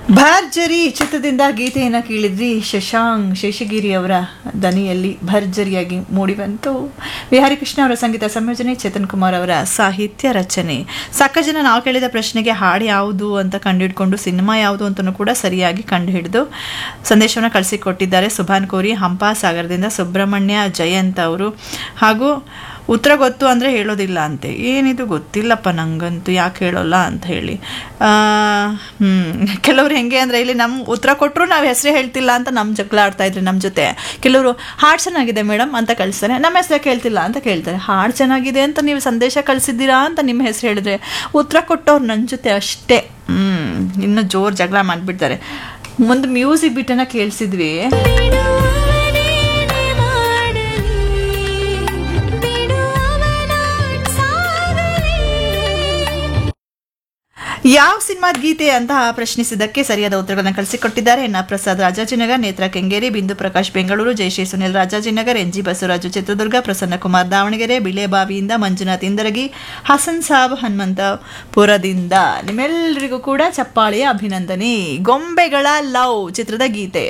ಭರ್ಜರಿ ಚಿತ್ರದಿಂದ ಗೀತೆಯನ್ನು ಕೇಳಿದ್ರಿ ಶಶಾಂಕ್ ಶೇಷಗಿರಿ ಅವರ ದನಿಯಲ್ಲಿ ಭರ್ಜರಿಯಾಗಿ ಮೂಡಿಬಂತು ವಿಹಾರಿ ಕೃಷ್ಣ ಅವರ ಸಂಗೀತ ಸಂಯೋಜನೆ ಚೇತನ್ ಕುಮಾರ್ ಅವರ ಸಾಹಿತ್ಯ ರಚನೆ ಸಾಕಷ್ಟು ಜನ ನಾವು ಕೇಳಿದ ಪ್ರಶ್ನೆಗೆ ಹಾಡು ಯಾವುದು ಅಂತ ಕಂಡುಹಿಡ್ಕೊಂಡು ಸಿನಿಮಾ ಯಾವುದು ಅಂತಲೂ ಕೂಡ ಸರಿಯಾಗಿ ಕಂಡುಹಿಡಿದು ಸಂದೇಶವನ್ನು ಕಳಿಸಿಕೊಟ್ಟಿದ್ದಾರೆ ಸುಭಾನ್ ಕೋರಿ ಹಂಪಾ ಸಾಗರದಿಂದ ಸುಬ್ರಹ್ಮಣ್ಯ ಜಯಂತ್ ಅವರು ಹಾಗೂ ಉತ್ತರ ಗೊತ್ತು ಅಂದರೆ ಹೇಳೋದಿಲ್ಲ ಅಂತೆ ಏನಿದು ಗೊತ್ತಿಲ್ಲಪ್ಪ ನಂಗಂತೂ ಯಾಕೆ ಹೇಳೋಲ್ಲ ಅಂತ ಹೇಳಿ ಆ, ಹ್ಮ್. ಕೆಲವ್ರು ಹೆಂಗೆ ಅಂದರೆ ಇಲ್ಲಿ ನಮ್ಮ ಉತ್ತರ ಕೊಟ್ಟರು ನಾವು ಹೆಸರೇ ಹೇಳ್ತಿಲ್ಲ ಅಂತ ನಮ್ಮ ಜಗಳ ಆಡ್ತಾ ಇದ್ರಿ ನಮ್ಮ ಜೊತೆ ಕೆಲವರು ಹಾಡು ಚೆನ್ನಾಗಿದೆ ಮೇಡಮ್ ಅಂತ ಕಳಿಸ್ತಾರೆ ನಮ್ಮ ಹೆಸರೇ ಕೇಳ್ತಿಲ್ಲ ಅಂತ ಕೇಳ್ತಾರೆ ಹಾಡು ಚೆನ್ನಾಗಿದೆ ಅಂತ ನೀವು ಸಂದೇಶ ಕಳಿಸಿದ್ದೀರಾ ಅಂತ ನಿಮ್ಮ ಹೆಸರು ಹೇಳಿದ್ರೆ ಉತ್ತರ ಕೊಟ್ಟವ್ರು ನನ್ನ ಜೊತೆ ಅಷ್ಟೇ ಹ್ಮ್ ಇನ್ನು ಜೋರು ಜಗಳ ಮಾಡಿಬಿಡ್ತಾರೆ ಒಂದು ಮ್ಯೂಸಿಕ್ ಬಿಟ್ಟನ್ನ ಕೇಳಿಸಿದ್ವಿ ಬಿಡುವವನೇನೆ ಮಾಡಲಿ ಬಿಡುವವನ ಸಾಗಲಿ ಯಾವ ಸಿನಿಮಾದ ಗೀತೆ ಅಂತ ಪ್ರಶ್ನಿಸಿದ್ದಕ್ಕೆ ಸರಿಯಾದ ಉತ್ತರಗಳನ್ನು ಕಳಿಸಿಕೊಟ್ಟಿದ್ದಾರೆ N R Prasad Rajajinagar Netra Kengeri Bindu Prakash Bengaluru Jayashree Sunil Rajajinagar N G Basavaraju Chitradurga Prasanna Kumar Davanagere ಬಿಳೆಬಾವಿಯಿಂದ ಮಂಜುನಾಥ್ ಇಂದರಗಿ ಹಸನ್ ಸಾಬ್ ಹನುಮಂತಪುರದಿಂದ ನಿಮ್ಮೆಲ್ಲರಿಗೂ ಕೂಡ ಚಪ್ಪಾಳೆಯ ಅಭಿನಂದನೆ ಗೊಂಬೆಗಳ ಲವ್ ಚಿತ್ರದ ಗೀತೆ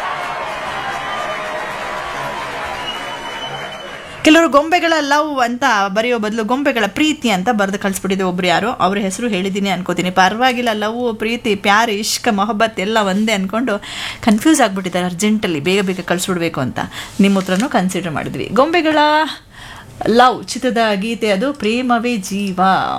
ಕೆಲವರು ಗೊಂಬೆಗಳ ಲವ್ ಅಂತ ಬರೆಯೋ ಬದಲು ಗೊಂಬೆಗಳ ಪ್ರೀತಿ ಅಂತ ಬರೆದು ಕಳಿಸ್ಬಿಟ್ಟಿದೆ ಒಬ್ರು ಯಾರು ಅವ್ರ ಹೆಸರು ಹೇಳಿದ್ದೀನಿ ಅನ್ಕೋತೀನಿ ಪರವಾಗಿಲ್ಲ ಲವ್ ಪ್ರೀತಿ ಪ್ಯಾರ್ ಇಷ್ಕ ಮೊಹಬ್ಬತ್ ಎಲ್ಲ ಒಂದೇ ಅನ್ಕೊಂಡು ಕನ್ಫ್ಯೂಸ್ ಆಗಿಬಿಟ್ಟಿದ್ದಾರೆ ಅರ್ಜೆಂಟಲ್ಲಿ ಬೇಗ ಬೇಗ ಕಳಿಸ್ಬಿಡ್ಬೇಕು ಅಂತ ನಿಮ್ಮ ಉತ್ತರನೂ ಕನ್ಸಿಡರ್ ಮಾಡಿದ್ವಿ ಗೊಂಬೆಗಳ ಲವ್ ಚಿತ್ರದ ಗೀತೆ ಅದು ಪ್ರೇಮವೇ ಜೀವ